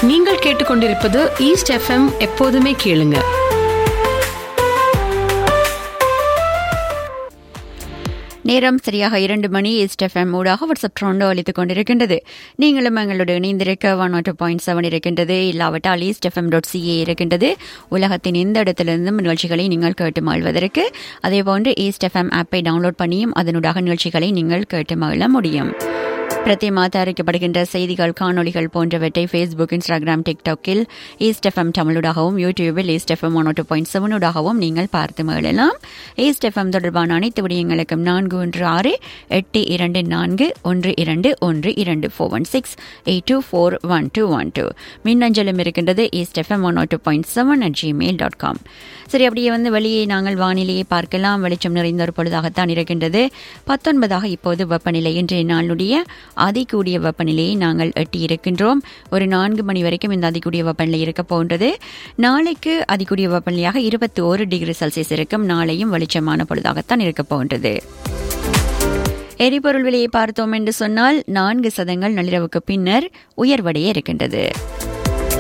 நீங்கள் கேட்டுக்கொண்டிருப்பது east FM எப்போதுமே கேளுங்க நேரம் சரியாக இரண்டு மணி ஈஸ்ட் எஃப்எம் ஊடாக வாட்ஸ்அப் ட்ரோண்டோ அளித்துக் கொண்டிருக்கின்றது நீங்களும் எங்களோட இணைந்திருக்க ஒன் நாட் பாயிண்ட் செவன் இருக்கின்றது இல்லாவிட்டால் ஈஸ்ட் எஃப்எம் டாட் சிஏ இருக்கின்றது உலகத்தின் எந்த இடத்திலிருந்தும் நிகழ்ச்சிகளை நீங்கள் கேட்டு மகிழ்வதற்கு அதேபோன்று ஈஸ்ட் எஃப்எம் ஆப்பை டவுன்லோட் பண்ணியும் அதனூடாக நிகழ்ச்சிகளை நீங்கள் கேட்டு மகிழ முடியும் பிரத்தியமா தயாரிக்கப்படுகின்ற செய்திகள் காணொலிகள் போன்றவற்றை ஃபேஸ்புக் இன்ஸ்டாகிராம் டிக்டாக்கில் ஈஸ்ட் எஃப்எம் தமிழூடாகவும் யூடியூபில் East FM one two point செவனூடாகவும் நீங்கள் பார்த்து மகிழலாம் ஈஸ்ட் எஃப்எம் தொடர்பான அனைத்து விடயங்களுக்கும் நான்கு ஒன்று ஆறு எட்டு இரண்டு நான்கு ஒன்று இரண்டு ஒன்று இரண்டு four one six eight two four one two one two மின்னஞ்சலும் இருக்கின்றது East FM one two point seven at Gmail dot com சரி அப்படியே வந்து வெளியே நாங்கள் வானிலையை பார்க்கலாம் வெளிச்சம் நிறைந்த ஒரு பொழுதாகத்தான் இருக்கின்றது பத்தொன்பதாக இப்போது வெப்பநிலை இன்றைய நாளுடைய அதிகூடிய வெப்பநிலையை நாங்கள் எட்டி இருக்கின்றோம் ஒரு நான்கு மணி வரைக்கும் இந்த அதிகூடிய வெப்பநிலை இருக்க போன்றது நாளைக்கு அதிகூடிய வெப்பநிலையாக இருபத்தி ஒரு டிகிரி செல்சியஸ் இருக்கும் நாளையும் வெளிச்சமான பொழுதாகத்தான் இருக்க போன்றது எரிபொருள் விலையை பார்த்தோம் என்று சொன்னால் நான்கு சதங்கள் நள்ளிரவுக்கு பின்னர் உயர்வடைய இருக்கின்றது